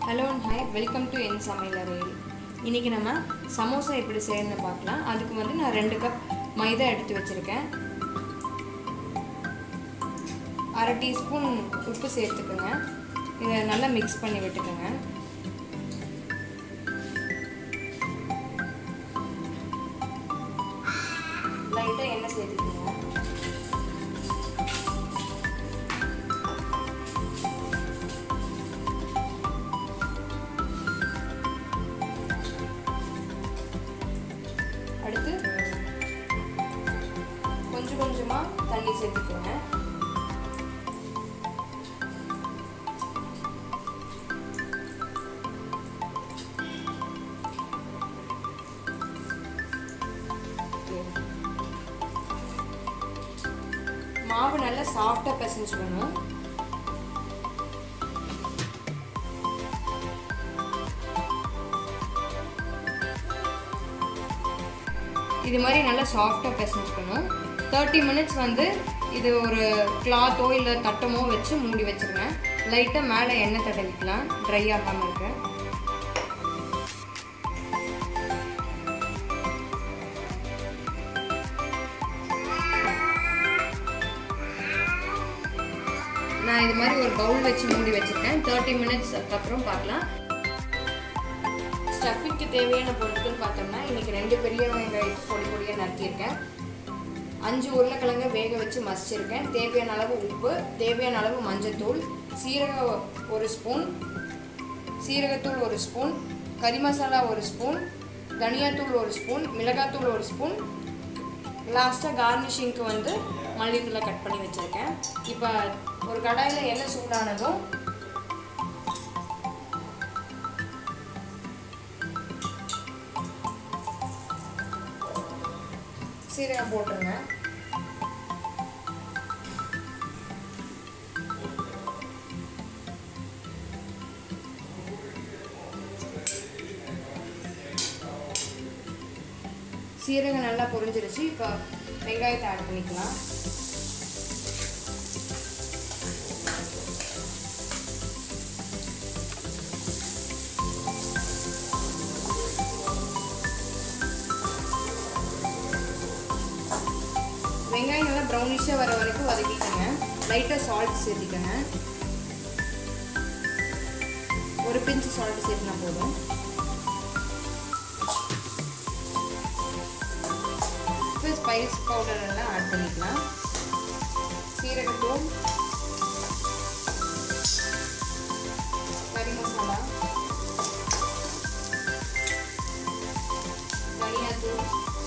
hello and hi welcome to என் சமையல் அறையில் இன்றைக்கி நம்ம சமோசா எப்படி செய்யணும்னு பார்க்கலாம் அதுக்கு வந்து நான் ரெண்டு கப் மைதா எடுத்து வச்சுருக்கேன் அரை டீஸ்பூன் உப்பு சேர்த்துக்கோங்க இதை நல்லா மிக்ஸ் பண்ணி விட்டுக்கோங்க லைட்டாக எண்ணெய் சேர்த்துக்கோங்க அடுத்து கொஞ்சம் கொஞ்சமாக தண்ணி சேர்த்துக்கோங்க மாவு நல்லா சாஃப்டாக பிசைஞ்சுக்கணும் இது மாதிரி நல்லா சாஃப்டாக பிசைஞ்சுக்கணும் தேர்ட்டி மினிட்ஸ் வந்து இது ஒரு கிளாத்தோ இல்லை தட்டமோ வச்சு மூடி வச்சுருங்க லைட்டாக மேலே எண்ணெய் தடவிக்கலாம் ட்ரை ஆகாமல் இருக்க நான் இது மாதிரி ஒரு பவுல் வச்சு மூடி வச்சுருக்கேன் தேர்ட்டி மினிட்ஸ் அப்புறம் பார்க்கலாம் ஸ்டஃபிங்க்கு தேவையான பொருட்கள் பார்த்தோம்னா இன்றைக்கி ரெண்டு பெரிய வெங்காயத்தை பொடி பொடியாக நறுக்கியிருக்கேன் அஞ்சு உருளைக்கிழங்க வேக வச்சு மசிச்சிருக்கேன் தேவையான அளவு உப்பு தேவையான அளவு மஞ்சத்தூள் சீரகம் ஒரு ஸ்பூன் சீரகத்தூள் ஒரு ஸ்பூன் கறி மசாலா ஒரு ஸ்பூன் தனியாத்தூள் ஒரு ஸ்பூன் மிளகாத்தூள் ஒரு ஸ்பூன் லாஸ்ட்டாக கார்னிஷிங்க்கு வந்து மல்லித்தூளை கட் பண்ணி வச்சுருக்கேன் இப்போ ஒரு கடாயில் எண்ணெய் சூடானதும் சீரகம் போட்டுருங்க சீரகம் நல்லா பொரிஞ்சிருச்சு இப்போ வெங்காயத்தை ஆட் பண்ணிக்கலாம் வெங்காயம் நல்லா ப்ரௌனிஷாக வர வரைக்கும் வதக்கிக்கோங்க லைட்டாக சால்ட் சேர்த்திக்கோங்க ஒரு பிஞ்சு சால்ட் சேர்த்துனா போதும் இப்போ ஸ்பைஸ் பவுடர் எல்லாம் ஆட் பண்ணிக்கலாம் சீரகத்தூள் கறி மசாலா தனியாத்தூள்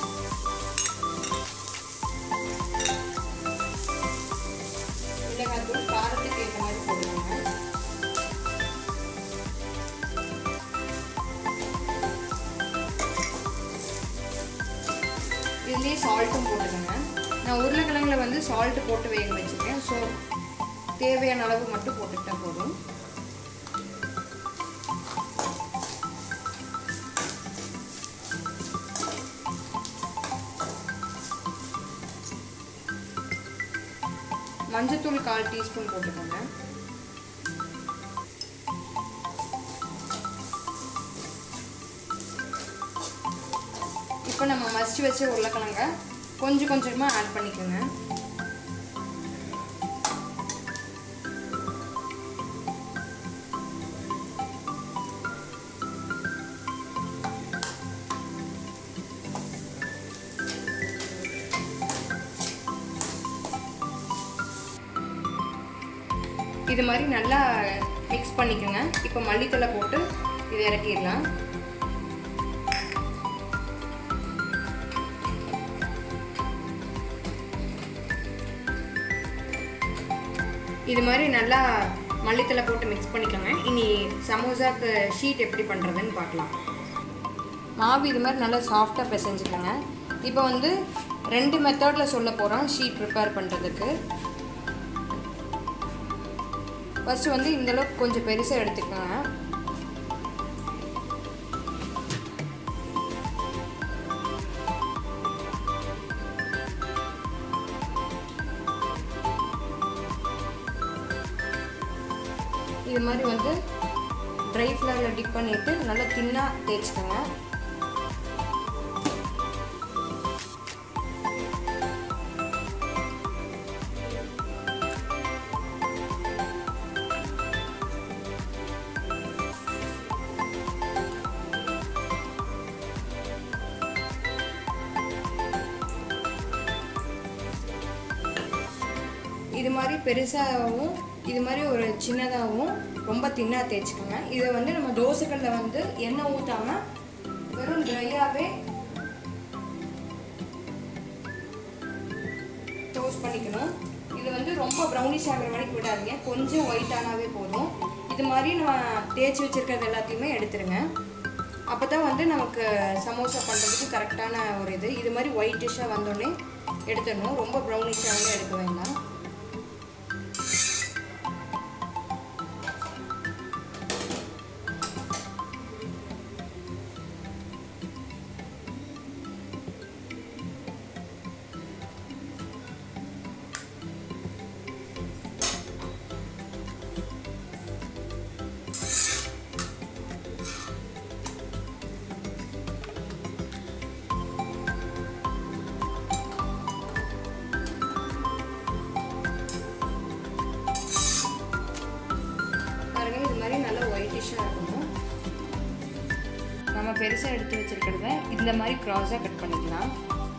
மிளகாத்தூள் காரத்துக்கு ஏற்ற மாதிரி போட்டுக்கோங்க இதுலேயே சால்ட்டும் போட்டுக்கோங்க நான் உருளைக்கிழங்குல வந்து சால்ட்டு போட்டு வேக வச்சுருக்கேன் ஸோ தேவையான அளவு மட்டும் போட்டுக்கிட்டா போதும் மஞ்சத்தூள் கால் டீஸ்பூன் போட்டுக்கோங்க இப்போ நம்ம மசிச்சு வச்ச உருளைக்கிழங்க கொஞ்சம் கொஞ்சமாக ஆட் பண்ணிக்கோங்க இது மாதிரி நல்லா மிக்ஸ் பண்ணிக்கோங்க இப்போ மல்லித்தலை போட்டு இது இறக்கிடலாம் இது மாதிரி நல்லா மல்லித்தலை போட்டு மிக்ஸ் பண்ணிக்கோங்க இனி சமோசாக்கு ஷீட் எப்படி பண்ணுறதுன்னு பார்க்கலாம் மாவு இது மாதிரி நல்லா சாஃப்டாக பிசைஞ்சுக்கோங்க இப்போ வந்து ரெண்டு மெத்தடில் சொல்ல போகிறோம் ஷீட் ப்ரிப்பேர் பண்ணுறதுக்கு ஃபஸ்ட்டு வந்து இந்தளவுக்கு கொஞ்சம் பெருசாக எடுத்துக்கோங்க இது மாதிரி வந்து ட்ரை ஃப்ளவரில் டிப் பண்ணிவிட்டு நல்லா தின்னாக தேய்ச்சிக்கோங்க இது மாதிரி பெருசாகவும் இது மாதிரி ஒரு சின்னதாகவும் ரொம்ப தின்னாக தேய்ச்சிக்கோங்க இதை வந்து நம்ம தோசைகளில் வந்து எண்ணெய் ஊற்றாமல் வெறும் ட்ரையாகவே டோஸ்ட் பண்ணிக்கணும் இது வந்து ரொம்ப ப்ரௌனிஷ் ஆகிற வரைக்கும் விடாதீங்க கொஞ்சம் ஒயிட் ஆனாவே போதும் இது மாதிரி நம்ம தேய்ச்சி வச்சுருக்கிறது எல்லாத்தையுமே எடுத்துருங்க அப்போ தான் வந்து நமக்கு சமோசா பண்ணுறதுக்கு கரெக்டான ஒரு இது இது மாதிரி ஒயிட்டிஷாக வந்தோடனே எடுத்துடணும் ரொம்ப ப்ரௌனிஷாகவே எடுக்க வேண்டாம் பாருங்க இது மாதிரி நல்லா ஒயிட்டிஷாக இருக்கணும் நம்ம பெருசாக எடுத்து வச்சிருக்கிறத இந்த மாதிரி க்ராஸாக கட் பண்ணிக்கலாம்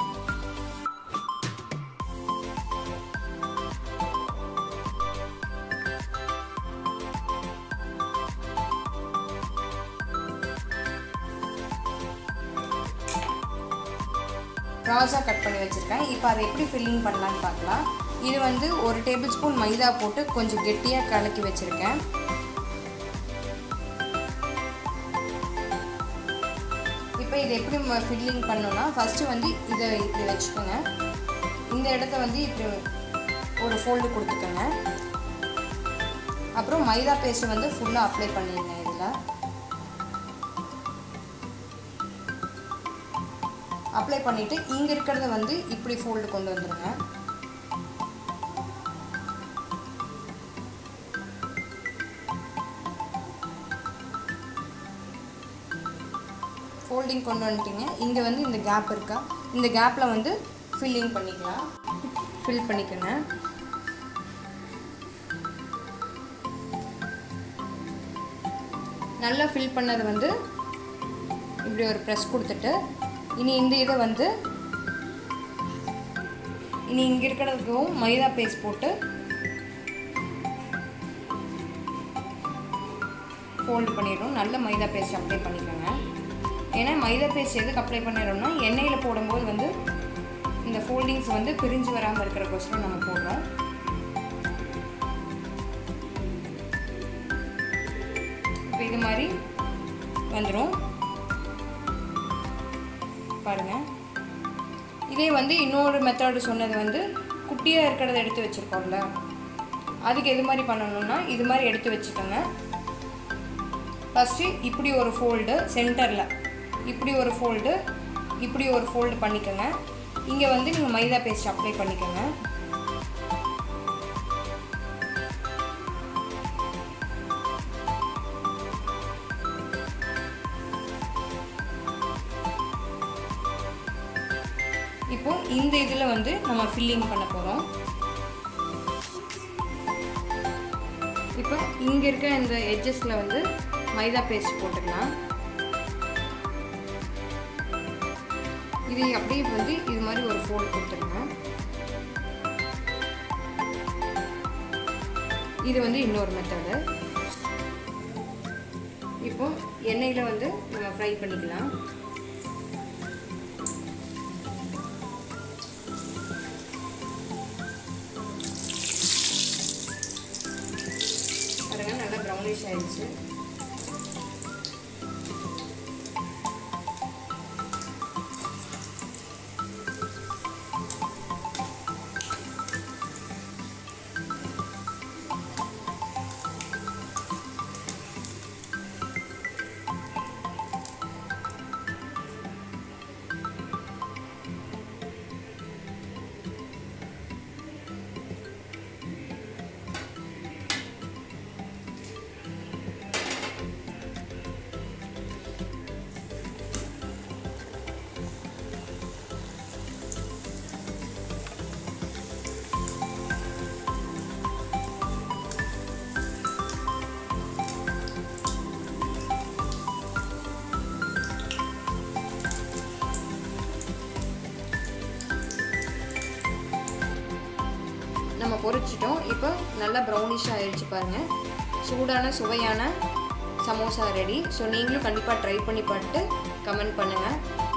க்ராஸாக கட் பண்ணி வச்சுருக்கேன் இப்போ அதை எப்படி ஃபில்லிங் பண்ணலான்னு பார்க்கலாம் இது வந்து ஒரு டேபிள் ஸ்பூன் மைதா போட்டு கொஞ்சம் கெட்டியாக கலக்கி வச்சுருக்கேன் இப்போ இது எப்படி ஃபில்லிங் பண்ணோன்னா ஃபஸ்ட்டு வந்து இதை இப்படி வச்சுக்கோங்க இந்த இடத்த வந்து இப்படி ஒரு ஃபோல்டு கொடுத்துக்கோங்க அப்புறம் மைதா பேஸ்ட் வந்து ஃபுல்லாக அப்ளை பண்ணிடுங்க இதில் அப்ளை பண்ணிவிட்டு இங்கே இருக்கிறத வந்து இப்படி ஃபோல்டு கொண்டு வந்துடுங்க ஃபோல்டிங் கொண்டு வந்துட்டீங்க இங்கே வந்து இந்த கேப் இருக்கா இந்த கேப்பில் வந்து ஃபில்லிங் பண்ணிக்கலாம் ஃபில் பண்ணிக்கோங்க நல்லா ஃபில் பண்ணது வந்து இப்படி ஒரு ப்ரெஸ் கொடுத்துட்டு இனி இந்த இதை வந்து இனி இங்கே இருக்கிறதுக்கும் மைதா பேஸ்ட் போட்டு ஃபோல்டு பண்ணிடணும் நல்ல மைதா பேஸ்ட் அப்ளை பண்ணிக்கோங்க ஏன்னா மைதா பேஸ்ட் எதுக்கு அப்ளை பண்ணிடுறோம்னா எண்ணெயில் போடும்போது வந்து இந்த ஃபோல்டிங்ஸ் வந்து பிரிஞ்சு வராமல் இருக்கிறக்கோசரம் நம்ம போடுறோம் இப்போ இது மாதிரி வந்துடும் பாருங்க இதே வந்து இன்னொரு மெத்தடு சொன்னது வந்து குட்டியாக இருக்கிறத எடுத்து வச்சுருக்கோம்ல அதுக்கு எது மாதிரி பண்ணணும்னா இது மாதிரி எடுத்து வச்சுக்கோங்க ஃபஸ்ட்டு இப்படி ஒரு ஃபோல்டு சென்டரில் இப்படி ஒரு ஃபோல்டு இப்படி ஒரு ஃபோல்டு பண்ணிக்கோங்க இங்கே வந்து நீங்கள் மைதா பேஸ்ட் அப்ளை பண்ணிக்கோங்க இப்போ இந்த இதில் வந்து நம்ம ஃபில்லிங் பண்ண போகிறோம் இப்போ இங்கே இருக்க இந்த எட்ஜஸில் வந்து மைதா பேஸ்ட் போட்டுக்கலாம் இது அப்படியே வந்து இது மாதிரி ஒரு ஃபோல்ட் கொடுத்துருங்க இது வந்து இன்னொரு மெத்தடு இப்போ எண்ணெயில் வந்து நம்ம ஃப்ரை பண்ணிக்கலாம் பாருங்க நல்லா ப்ரௌனிஷ் ஆயிடுச்சு பொரிச்சிட்டோம் இப்போ நல்லா ப்ரௌனிஷாக ஆயிடுச்சு பாருங்கள் சூடான சுவையான சமோசா ரெடி ஸோ நீங்களும் கண்டிப்பாக ட்ரை பண்ணி பார்த்துட்டு கமெண்ட் பண்ணுங்கள்